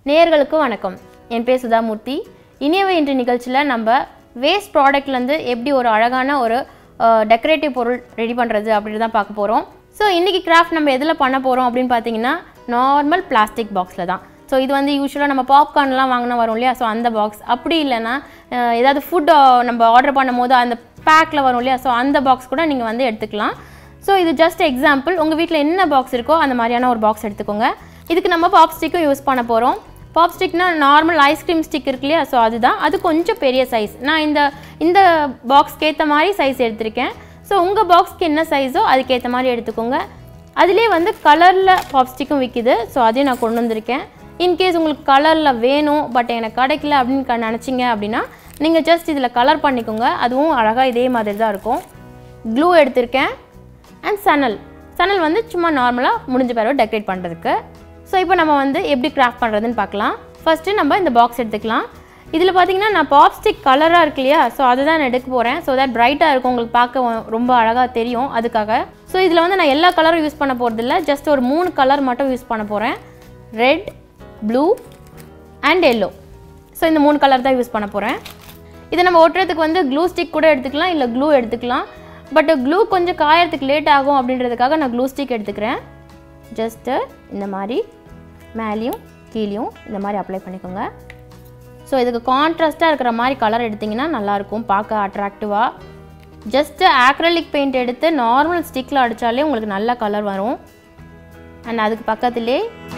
நேயர்களுக்கு வணக்கம் என் பேர் சுதாமூர்த்தி இனியவை இன்று நிகழ்ச்சியில் நம்ம வேஸ்ட் ப்ராடக்ட்லேருந்து எப்படி ஒரு அழகான ஒரு டெக்கரேட்டிவ் பொருள் ரெடி பண்ணுறது அப்படின்னு தான் பார்க்க போகிறோம் ஸோ இன்றைக்கி கிராஃப்ட் நம்ம எதில் பண்ண போகிறோம் அப்படின்னு பார்த்தீங்கன்னா நார்மல் பிளாஸ்டிக் பாக்ஸில் தான் ஸோ இது வந்து யூஸ்வலாக நம்ம பாப்கார்ன்லாம் வாங்கினா வரும் இல்லையா ஸோ அந்த பாக்ஸ் அப்படி இல்லைன்னா அஹ், ஏதாவது ஃபுட் நம்ம ஆர்டர் பண்ணும் போது அந்த பேக்கில் வரும் இல்லையா ஸோ அந்த பாக்ஸ் கூட நீங்கள் வந்து எடுத்துக்கலாம் ஸோ இது ஜஸ்ட் எக்ஸாம்பிள் உங்கள் வீட்டில் என்ன பாக்ஸ் இருக்கோ அந்த மாதிரியான ஒரு பாக்ஸ் எடுத்துக்கோங்க இதுக்கு நம்ம பாப் ஸ்டிக்கும் யூஸ் பண்ண போகிறோம் பாப் ஸ்டிக்னா நார்மல் ஐஸ்கிரீம் ஸ்டிக் இருக்கு இல்லையா ஸோ அதுதான் அது கொஞ்சம் பெரிய சைஸ் நான் இந்த இந்த பாக்ஸ்க்கு ஏற்ற மாதிரி சைஸ் எடுத்திருக்கேன் ஸோ உங்கள் பாக்ஸ்க்கு என்ன சைஸோ அதுக்கேற்ற மாதிரி எடுத்துக்கோங்க அதிலே வந்து கலரில் பாப் ஸ்டிக்கும் விற்கிது ஸோ அதையும் நான் கொண்டு வந்திருக்கேன் இன்கேஸ் உங்களுக்கு கலரில் வேணும் பட் எனக்கு கிடைக்கல அப்படின்னு க- நினச்சிங்க அப்படின்னா நீங்கள் ஜஸ்ட் இதில் கலர் பண்ணிக்கோங்க அதுவும் அழகாக இதே மாதிரி தான் இருக்கும் க்ளூ எடுத்திருக்கேன் அண்ட் சணல் சணல் வந்து சும்மா நார்மலாக முடிஞ்ச பிறகு டெக்கரேட் பண்ணுறதுக்கு ஸோ இப்போ நம்ம வந்து எப்படி கிராஃப்ட் பண்ணுறதுன்னு பார்க்கலாம் ஃபஸ்ட்டு நம்ம இந்த பாக்ஸ் எடுத்துக்கலாம் இதில் பார்த்தீங்கன்னா நான் பாப்ஸ்டிக் கலராக இருக்கு இல்லையா ஸோ அதுதான் நான் எடுக்க போகிறேன் ஸோ தட் பிரைட்டாக இருக்கும் உங்களுக்கு பார்க்க ரொம்ப அழகாக தெரியும் அதுக்காக ஸோ இதில் வந்து நான் எல்லா கலரும் யூஸ் பண்ண போகிறதில்ல ஜஸ்ட் ஒரு மூணு கலர் மட்டும் யூஸ் பண்ண போகிறேன் red blue and yellow so இந்த மூணு கலர் தான் யூஸ் பண்ண போகிறேன் இதை நம்ம ஒட்டுறதுக்கு வந்து க்ளூ ஸ்டிக் கூட எடுத்துக்கலாம் இல்லை க்ளூ எடுத்துக்கலாம் பட் க்ளூ கொஞ்சம் காயறதுக்கு லேட் ஆகும் அப்படின்றதுக்காக நான் க்ளூ ஸ்டிக் எடுத்துக்கிறேன் ஜஸ்ட்டு இந்த மாதிரி மேலேயும் கீழேயும் இந்த மாதிரி அப்ளை பண்ணிக்கோங்க ஸோ இதுக்கு கான்ட்ராஸ்ட்டாக இருக்கிற மாதிரி கலர் எடுத்திங்கன்னா நல்லாயிருக்கும் பார்க்க அட்ராக்டிவாக ஜஸ்ட்டு ஆக்ரலிக் பெயிண்ட் எடுத்து நார்மல் ஸ்டிக்கில் அடித்தாலே உங்களுக்கு நல்ல கலர் வரும் அண்ட் அதுக்கு பக்கத்துலேயே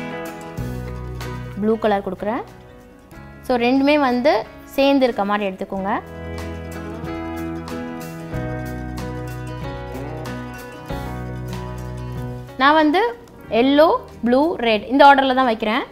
ப்ளூ கலர் கொடுக்குறேன் ஸோ ரெண்டுமே வந்து சேர்ந்து இருக்க மாதிரி எடுத்துக்கோங்க நான் வந்து எல்லோ ப்ளூ ரெட் இந்த ஆர்டரில் தான் வைக்கிறேன்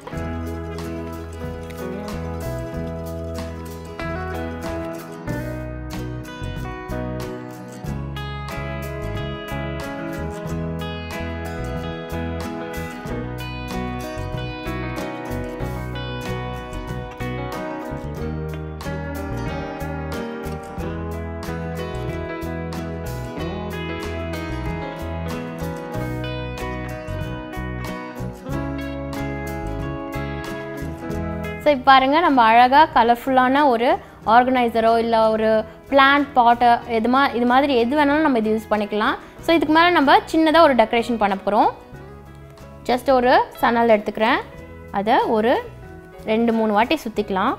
ஸோ இப்போ பாருங்கள் நம்ம அழகாக கலர்ஃபுல்லான ஒரு ஆர்கனைசரோ இல்லை ஒரு பிளான்ட் பாட்டோ எது மா இது மாதிரி எது வேணாலும் நம்ம இது யூஸ் பண்ணிக்கலாம் ஸோ இதுக்கு மேலே நம்ம சின்னதாக ஒரு டெக்கரேஷன் பண்ண போகிறோம் ஜஸ்ட் ஒரு சணல் எடுத்துக்கிறேன் அதை ஒரு ரெண்டு மூணு வாட்டி சுற்றிக்கலாம்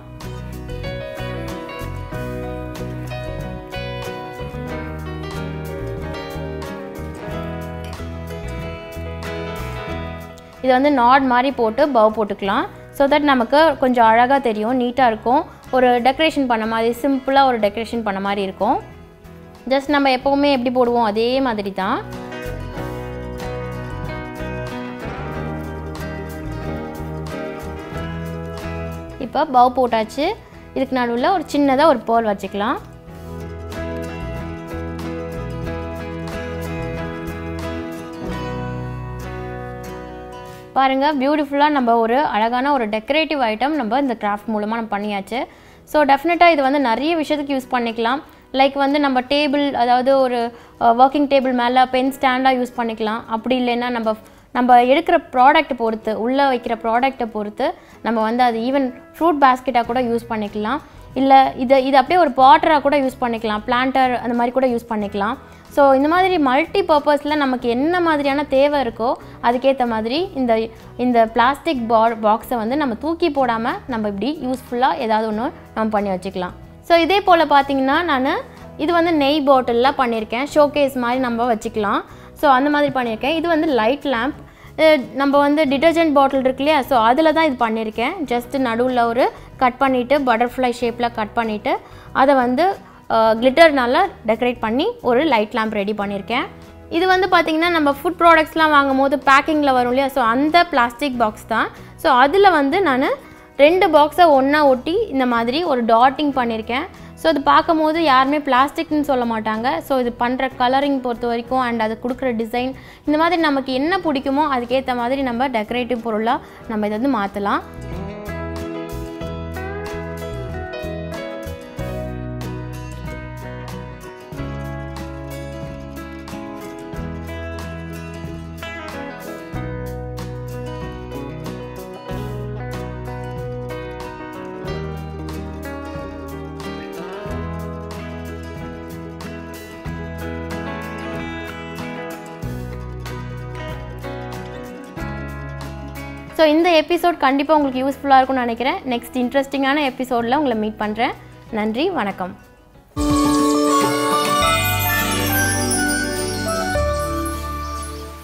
இதை வந்து நாட் மாதிரி போட்டு பவ் போட்டுக்கலாம் ஸோ தட் நமக்கு கொஞ்சம் அழகாக தெரியும் நீட்டாக இருக்கும் ஒரு டெக்கரேஷன் பண்ண மாதிரி சிம்பிளாக ஒரு டெக்கரேஷன் பண்ண மாதிரி இருக்கும் ஜஸ்ட் நம்ம எப்போவுமே எப்படி போடுவோம் அதே மாதிரி தான் இப்போ பவ் போட்டாச்சு இதுக்கு நடுவில் ஒரு சின்னதாக ஒரு பேர்ல் வச்சுக்கலாம் பாருங்க பியூட்டிஃபுல்லாக நம்ம ஒரு அழகான ஒரு டெக்கரேட்டிவ் ஐட்டம் நம்ம இந்த கிராஃப்ட் மூலமாக நம்ம பண்ணியாச்சு ஸோ டெஃபினட்டாக இது வந்து நிறைய விஷயத்துக்கு யூஸ் பண்ணிக்கலாம் லைக் வந்து நம்ம டேபிள் அதாவது ஒரு ஒர்க்கிங் டேபிள் மேலே பென் ஸ்டாண்டாக யூஸ் பண்ணிக்கலாம் அப்படி இல்லைன்னா நம்ம நம்ம எடுக்கிற ப்ராடக்ட் பொறுத்து உள்ளே வைக்கிற ப்ராடக்ட்டை பொறுத்து நம்ம வந்து அது ஈவன் ஃப்ரூட் பேஸ்கெட்டாக கூட யூஸ் பண்ணிக்கலாம் இல்லை இதை இது அப்படியே ஒரு பாட்டராக கூட யூஸ் பண்ணிக்கலாம் பிளான்டர் அந்த மாதிரி கூட யூஸ் பண்ணிக்கலாம் ஸோ இந்த மாதிரி மல்டி பர்பஸில் நமக்கு என்ன மாதிரியான தேவை இருக்கோ அதுக்கேற்ற மாதிரி இந்த இந்த பிளாஸ்டிக் பா பாக்ஸை வந்து நம்ம தூக்கி போடாமல் நம்ம இப்படி யூஸ்ஃபுல்லாக ஏதாவது ஒன்று நம்ம பண்ணி வச்சுக்கலாம் ஸோ இதே போல் பார்த்தீங்கன்னா நான் இது வந்து நெய் பாட்டிலில் பண்ணியிருக்கேன் ஷோகேஸ் மாதிரி நம்ம வச்சுக்கலாம் ஸோ அந்த மாதிரி பண்ணியிருக்கேன் இது வந்து லைட் லேம்ப் நம்ம வந்து டிட்டர்ஜென்ட் பாட்டில் இருக்கு இல்லையா ஸோ அதில் தான் இது பண்ணியிருக்கேன் ஜஸ்ட் நடுவில் ஒரு கட் பண்ணிவிட்டு பட்டர்ஃப்ளை ஷேப்பில் கட் பண்ணிவிட்டு அதை வந்து கிளிட்டர்னால டெக்கரேட் பண்ணி ஒரு லைட் லேம்ப் ரெடி பண்ணியிருக்கேன் இது வந்து பார்த்திங்கன்னா நம்ம ஃபுட் ப்ராடக்ட்ஸ்லாம் வாங்கும் போது பேக்கிங்கில் வரும் இல்லையா ஸோ அந்த பிளாஸ்டிக் பாக்ஸ் தான் ஸோ அதில் வந்து நான் ரெண்டு பாக்ஸை ஒன்றா ஒட்டி இந்த மாதிரி ஒரு டாட்டிங் பண்ணியிருக்கேன் ஸோ இது பார்க்கும்போது யாருமே பிளாஸ்டிக்னு சொல்ல மாட்டாங்க ஸோ இது பண்ணுற கலரிங் பொறுத்த வரைக்கும் அண்ட் அது கொடுக்குற டிசைன் இந்த மாதிரி நமக்கு என்ன பிடிக்குமோ அதுக்கேற்ற மாதிரி நம்ம டெக்கரேட்டிவ் பொருளாக நம்ம இதை வந்து மாற்றலாம் ஸோ இந்த எபிசோட் கண்டிப்பாக உங்களுக்கு யூஸ்ஃபுல்லாக இருக்கும்னு நினைக்கிறேன் நெக்ஸ்ட் இன்ட்ரெஸ்டிங்கான எபிசோடில் உங்களை மீட் பண்ணுறேன் நன்றி வணக்கம்